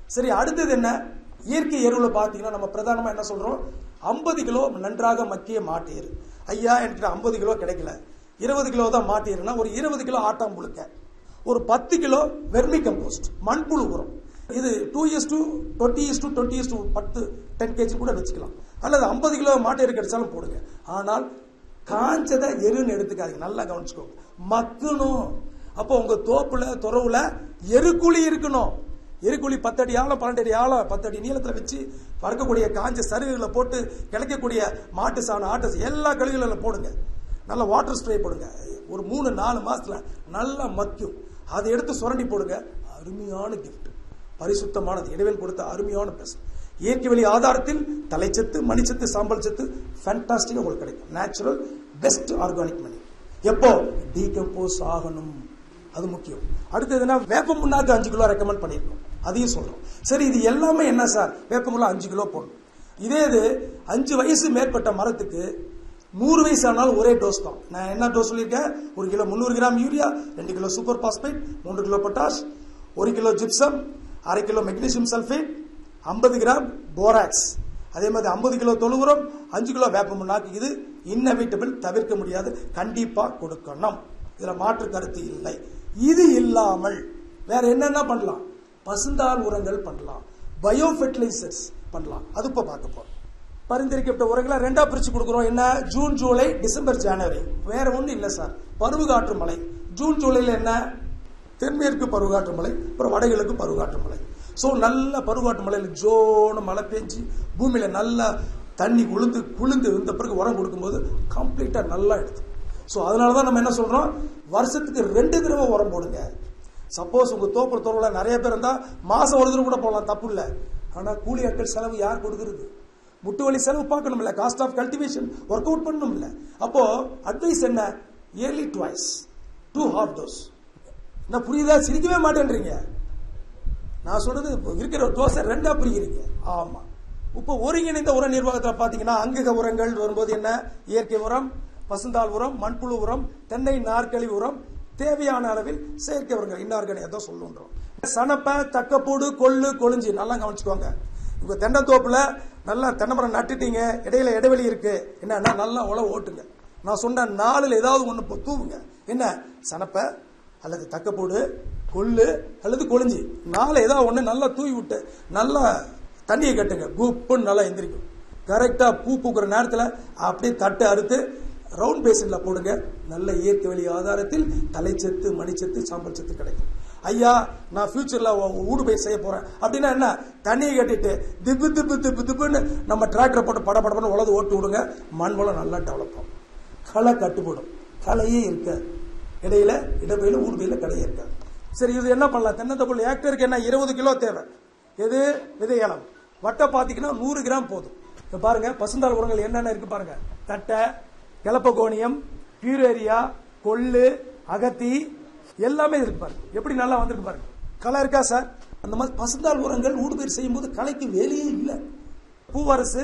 சரி அடுத்தது என்ன இயற்கை எருவுல பாத்தீங்கன்னா நம்ம பிரதானமா என்ன சொல்றோம் 50 கிலோ நன்றாக மக்கிய மாட்டு எரு ஐயா எனக்கு 50 கிலோ கிடைக்கல இருபது கிலோ தான் மாட்டு எருனா ஒரு இருபது கிலோ ஆட்டாம் புழுக்க ஒரு பத்து கிலோ வெர்மி கம்போஸ்ட் மண்புழு உரம் இது two years to twenty years to twenty years to பத்து டென் கேஜி கூட வச்சுக்கலாம் அல்லது ஐம்பது கிலோ மாட்டு எரு கிடைச்சாலும் போடுங்க ஆனால் காஞ்சதை எருன்னு எடுத்துக்காதீங்க நல்லா கவனிச்சுக்கோங்க மக்கணும் அப்போ உங்க தோப்புல துறவுல எருக்குழி இருக்கணும் எருக்குழி பத்தடி ஆழம் பன்னெண்டு அடி ஆழம் பத்தடி நீளத்துல வச்சு பறக்கக்கூடிய காஞ்ச சருகுகளை போட்டு கிடைக்கக்கூடிய மாட்டு சாணம் ஆட்டு சா- எல்லா கழிவுகளில் போடுங்க நல்ல வாட்டர் ஸ்ப்ரே போடுங்க ஒரு மூணு நாலு மாசத்துல நல்லா மக்கும் அதை எடுத்து சுரண்டி போடுங்க அருமையான கிஃப்ட் பரிசுத்தமானது இடைவெளி கொடுத்த அருமையான பெஸ் இயற்கை வழி ஆதாரத்தில் தலைச்சத்து மணிச்சத்து சாம்பல் சத்து ஃபேண்டாஸ்டிக்கா உங்களுக்கு கிடைக்கும் நேச்சுரல் பெஸ்ட் ஆர்கானிக் மணி எப்போ டீகம்போஸ் ஆகணும் அது முக்கியம் அடுத்ததுன்னா வேப்ப முன்னாக்கு அஞ்சு கிலோ ரெக்கமெண்ட் பண்ணியிருக்கோம் அதையும் சொல்றோம் சரி இது எல்லாமே என்ன சார் வேப்ப முள்ள அஞ்சு கிலோ போடணும் இதே இது அஞ்சு வயசு மேற்பட்ட மரத்துக்கு நூறு வயசு ஆனாலும் ஒரே டோஸ் தான் நான் என்ன டோஸ் சொல்லியிருக்கேன் ஒரு கிலோ முந்நூறு கிராம் யூரியா ரெண்டு கிலோ சூப்பர் பாஸ்பேட் மூன்று கிலோ பொட்டாஷ் ஒரு கிலோ ஜிப்சம் அரை கிலோ மெக்னீசியம் சல்ஃபேட் ஐம்பது கிராம் போராக்ஸ் அதே மாதிரி ஐம்பது கிலோ தொழு உரம் அஞ்சு கிலோ வேப்ப முன்னாக்கு இது இன்னவிட்டபிள் தவிர்க்க முடியாது கண்டிப்பா கொடுக்கணும் இதுல மாற்று கருத்து இல்லை இது இல்லாமல் வேற என்னென்ன பண்ணலாம் பசுந்தாள் உரங்கள் பண்ணலாம் பயோ ஃபெர்டிலைசர்ஸ் பண்ணலாம் அது இப்ப பார்க்க போறோம் பரிந்துரைக்கப்பட்ட உரங்களை ரெண்டா பிரிச்சு கொடுக்குறோம் என்ன ஜூன் ஜூலை டிசம்பர் ஜனவரி வேற ஒண்ணும் இல்ல சார் பருவகாற்று மழை ஜூன் ஜூலைல என்ன தென்மேற்கு பருவகாற்று மழை அப்புறம் வடகிழக்கு பருவகாற்று மழை ஸோ நல்ல பருவகாற்று மழையில் ஜோன மழை பெஞ்சு பூமியில நல்லா தண்ணி உளுந்து குளிந்து இந்த பிறகு உரம் கொடுக்கும்போது கம்ப்ளீட்டா நல்லா எடுத்து ஸோ அதனால தான் நம்ம என்ன சொல்றோம் வருஷத்துக்கு ரெண்டு தடவை உரம் போடுங்க சப்போஸ் உங்க தோப்புல தோப்புல நிறைய பேர் இருந்தா மாசம் ஒரு தடவை கூட போடலாம் தப்பு இல்லை ஆனா கூலி ஆட்கள் செலவு யார் கொடுக்கறது முட்டு வலி செலவு பார்க்கணும் இல்ல cost of cultivation work out பண்ணணும் இல்ல அப்போ அட்வைஸ் என்ன yearly twice two half dose என்ன புரியுதா சிரிக்கவே மாட்டேன்றீங்க நான் சொல்றது இப்ப இருக்கிற தோசை ரெண்டா பிரிக்கிறீங்க ஆமா இப்போ ஒருங்கிணைந்த உர நிர்வாகத்தில் பாத்தீங்கன்னா அங்கக உரங்கள் வரும்போது என்ன இயற்கை உரம் பசுந்தாள் உரம் மண்புழு உரம் தென்னை நார்க்கழிவு உரம் தேவையான அளவில் செயற்கை உரங்கள் இன்னார்கனை தான் சொல்லுன்றோம் சனப்பை தக்கப்பூடு கொள்ளு கொழிஞ்சி நல்லா கவனிச்சுக்கோங்க உங்க தென்னந்தோப்புல நல்லா தென்னைமரம் நட்டுட்டீங்க இடையில இடைவெளி இருக்கு என்னன்னா நல்லா உழவு ஓட்டுங்க நான் சொன்ன நாலுல ஏதாவது ஒண்ணு தூவுங்க என்ன சனப்பை அல்லது தக்கப்பூடு கொள்ளு அல்லது கொழிஞ்சி நாலு ஏதாவது ஒண்ணு நல்லா தூவி விட்டு நல்லா தண்ணியை கட்டுங்க குப்புன்னு நல்லா எந்திரிக்கும் கரெக்டா பூ பூக்குற நேரத்துல அப்படியே தட்டை அறுத்து ரவுண்ட் பேசின்ல போடுங்க நல்ல இயற்கை வழி ஆதாரத்தில் தலைச்சத்து மணிச்சத்து சாம்பல் சத்து கிடைக்கும் ஐயா நான் ஃபியூச்சர்ல ஊடு பயிர் செய்ய போறேன் அப்படின்னா என்ன தண்ணியை கட்டிட்டு திப்பு திப்பு திப்பு திப்புன்னு நம்ம டிராக்டரை போட்டு பட படப்படன்னு உலது ஓட்டு விடுங்க மண் வளம் நல்லா டெவலப் ஆகும் களை கட்டுப்படும் களையே இருக்க இடையில இடப்பையில ஊடுபையில களையே இருக்காது சரி இது என்ன பண்ணலாம் தென்னந்தப்புள் ஏக்கருக்கு என்ன இருபது கிலோ தேவை எது விதை ஏலம் வட்டை பாத்தீங்கன்னா நூறு கிராம் போதும் இப்ப பாருங்க பசுந்தாள் உரங்கள் என்னென்ன இருக்கு பாருங்க தட்டை கிளப்பகோணியம் பியூரேரியா கொள்ளு அகத்தி எல்லாமே இருக்கு பாருங்க எப்படி நல்லா வந்திருக்கு பாருங்க களை இருக்கா சார் அந்த மாதிரி பசுந்தாள் உரங்கள் ஊடுபயிர் செய்யும் போது களைக்கு வேலையே இல்லை பூவரசு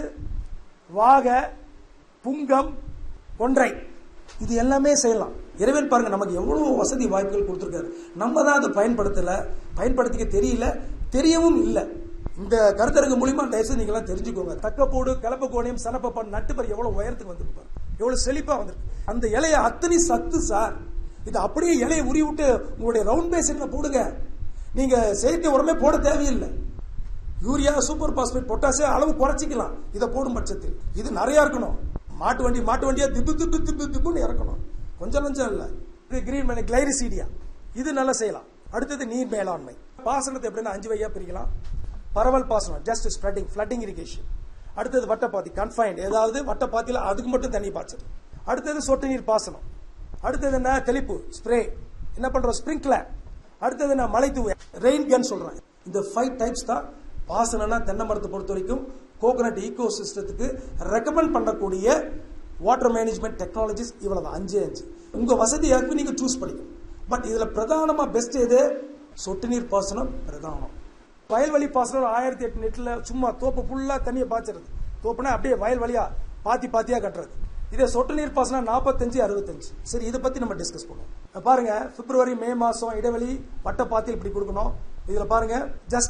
வாகை புங்கம் கொன்றை இது எல்லாமே செய்யலாம் இறைவன் பாருங்க நமக்கு எவ்வளவு வசதி வாய்ப்புகள் கொடுத்திருக்காரு நம்ம தான் அதை பயன்படுத்தல பயன்படுத்திக்க தெரியல தெரியவும் இல்லை இந்த கருத்தரங்கு மூலியமா தயவுசெய்து நீங்க எல்லாம் தெரிஞ்சுக்கோங்க தக்கப்போடு கலப்ப கோணியம் சனப்பப்பான் நட்டுப்பர் எவ்வளவு உயரத்துக்கு வந்திருப்பார் எவ்வளவு செழிப்பா வந்திருக்கு அந்த இலைய அத்தனை சத்து சார் இது அப்படியே இலையை உரி விட்டு உங்களுடைய ரவுண்ட் பேசின்ல போடுங்க நீங்க செயற்கை உரமே போட தேவையில்லை யூரியா சூப்பர் பாஸ்பேட் பொட்டாசிய அளவு குறைச்சிக்கலாம் இதை போடும் பட்சத்தில் இது நிறைய இருக்கணும் மாட்டு வண்டி மாட்டு வண்டியா திப்பு திப்பு திப்பு திப்புன்னு இறக்கணும் கொஞ்சம் கொஞ்சம் இல்ல இது கிரீன் மணி கிளைரிசீடியா இது நல்லா செய்யலாம் அடுத்தது நீர் மேலாண்மை பாசனத்தை எப்படின்னா அஞ்சு வகையா பிரிக்கலாம் பரவல் பாசனம் ஜஸ்ட் ஸ்ப்ரெட்டிங் ஃபிளட்டிங் இரிகேஷன் அடுத்தது வட்டப்பாத்தி கன்ஃபைன்ட் ஏதாவது வட்டப்பாத்தியில அதுக்கு மட்டும் தண்ணி பாய்ச்சது அடுத்தது சொட்டு நீர் பாசனம் அடுத்தது என்ன தெளிப்பு ஸ்ப்ரே என்ன பண்றோம் ஸ்ப்ரிங்க்லர் அடுத்தது நான் மலை தூவு ரெயின் கன் சொல்றேன் இந்த ஃபைவ் டைப்ஸ் தான் பாசனம்னா தென்னை மரத்தை பொறுத்த வரைக்கும் கோகனட் ஈகோ சிஸ்டத்துக்கு ரெக்கமெண்ட் பண்ணக்கூடிய வாட்டர் மேனேஜ்மெண்ட் டெக்னாலஜிஸ் இவ்வளவு அஞ்சு அஞ்சு உங்க வசதியாக்கு நீங்க சூஸ் பண்ணிக்கணும் பட் இதுல பிரதானமா பெஸ்ட் எது சொட்டு நீர் பாசனம் பிரதானம் வயல்வெளி பாசனம் ஆயிரத்தி எட்டு நெட்ல சும்மா தோப்பு ஃபுல்லா தண்ணியை பாய்ச்சறது தோப்புனா அப்படியே வயல் வழியா பாத்தி பாத்தியா கட்டுறது இதே சொட்டு நீர் பாசனம் நாற்பத்தஞ்சு அறுபத்தஞ்சு சரி இதை பத்தி நம்ம டிஸ்கஸ் பண்ணுவோம் பாருங்க பிப்ரவரி மே மாசம் இடைவெளி வட்ட பாத்தியில் இப்படி கொடுக்கணும் இதுல பாருங்க ஜஸ்ட்